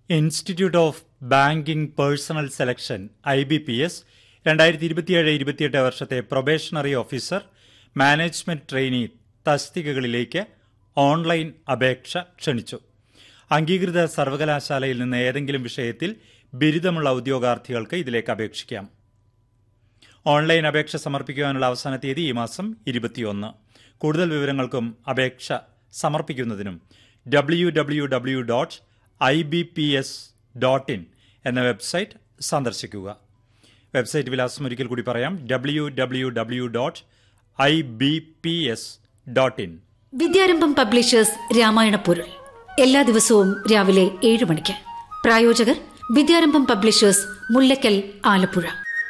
institute of banking personnel selection I B P S രണ്ടായിരത്തി ഇരുപത്തിയേഴ് ഇരുപത്തിയെട്ട് വർഷത്തെ പ്രൊബേഷണറി ഓഫീസർ മാനേജ്മെന്റ് ട്രെയിനി തസ്തികകളിലേക്ക് ഓൺലൈൻ അപേക്ഷ ക്ഷണിച്ചു അംഗീകൃത സർവകലാശാലയിൽ നിന്ന് ഏതെങ്കിലും വിഷയത്തിൽ ബിരുദമുള്ള ഉദ്യോഗാർത്ഥികൾക്ക് ഇതിലേക്ക് അപേക്ഷിക്കാം ഓൺലൈൻ അപേക്ഷ സമർപ്പിക്കുവാനുള്ള അവസാന തീയതി ഈ മാസം ഇരുപത്തിയൊന്ന് കൂടുതൽ വിവരങ്ങൾക്കും അപേക്ഷ സമർപ്പിക്കുന്നതിനും W W W dot I B P S dot in എന്ന വെബ്സൈറ്റ് സന്ദർശിക്കുക വെബ്സൈറ്റ് വിലാസം ഒരിക്കൽ കൂടി പറയാം W W W dot I B P S dot in Vidyarambham publishers Ramayana പൊരുൾ എല്ലാ ദിവസവും രാവിലെ ഏഴ് മണിക്ക് പ്രായോജകർ വിദ്യാരംഭം പബ്ലിഷേഴ്സ് മുല്ലക്കൽ ആലപ്പുഴ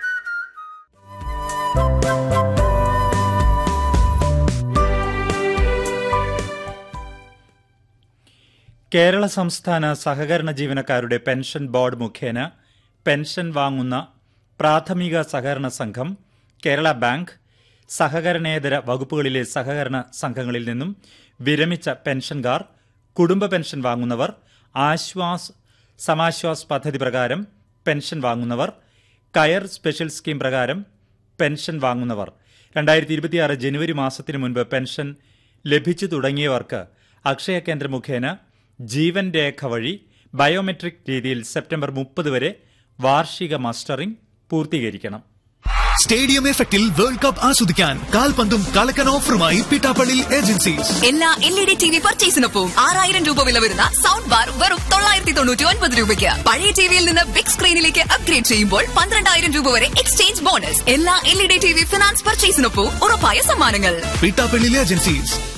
കേരള സംസ്ഥാന സഹകരണ ജീവനക്കാരുടെ പെൻഷൻ ബോർഡ് മുഖേന പെൻഷൻ വാങ്ങുന്ന പ്രാഥമിക സഹകരണ സംഘം കേരള ബാങ്ക് സഹകരണേതര വകുപ്പുകളിലെ സഹകരണ സംഘങ്ങളിൽ നിന്നും വിരമിച്ച പെൻഷൻകാർ കുടുംബ പെൻഷൻ വാങ്ങുന്നവർ ആശ്വാസ് സമാശ്വാസ് പദ്ധതി പ്രകാരം പെൻഷൻ വാങ്ങുന്നവർ കയർ സ്പെഷ്യൽ സ്കീം പ്രകാരം പെൻഷൻ വാങ്ങുന്നവർ രണ്ടായിരത്തി ഇരുപത്തിയാറ് ജനുവരി മാസത്തിനു മുൻപ് പെൻഷൻ ലഭിച്ചു തുടങ്ങിയവർക്ക് അക്ഷയ കേന്ദ്ര മുഖേന ജീവൻ രേഖ വഴി ബയോമെട്രിക് രീതിയിൽ സെപ്റ്റംബർ മുപ്പത് വരെ വാർഷിക മസ്റ്ററിംഗ് പൂർത്തീകരിക്കണം സ്റ്റേഡിയം എഫക്റ്റിൽ വേൾഡ് കപ്പ് ആസ്വദിക്കാൻ കാൽപന്തും കളക്കൻ ഓഫറുമായി പിട്ടാപ്പള്ളി ഏജൻസീസ് എല്ലാ L E D T V പർച്ചേസിനൊപ്പം ആറായിരം രൂപ വില വരുന്ന സൗണ്ട് ബാർ വെറും തൊള്ളായിരത്തി തൊണ്ണൂറ്റി ഒൻപത് രൂപയ്ക്ക് പഴയ ടിവിയിൽ നിന്ന് ബിഗ് സ്ക്രീനിലേക്ക് അപ്ഗ്രേഡ് ചെയ്യുമ്പോൾ പന്ത്രണ്ടായിരം രൂപ വരെ എക്സ്ചേഞ്ച് ബോണസ് എല്ലാ L E D T V finance പർച്ചേസിനൊപ്പം ഉറപ്പായ സമ്മാനങ്ങൾ പിട്ടാപ്പള്ളി ഏജൻസീസ്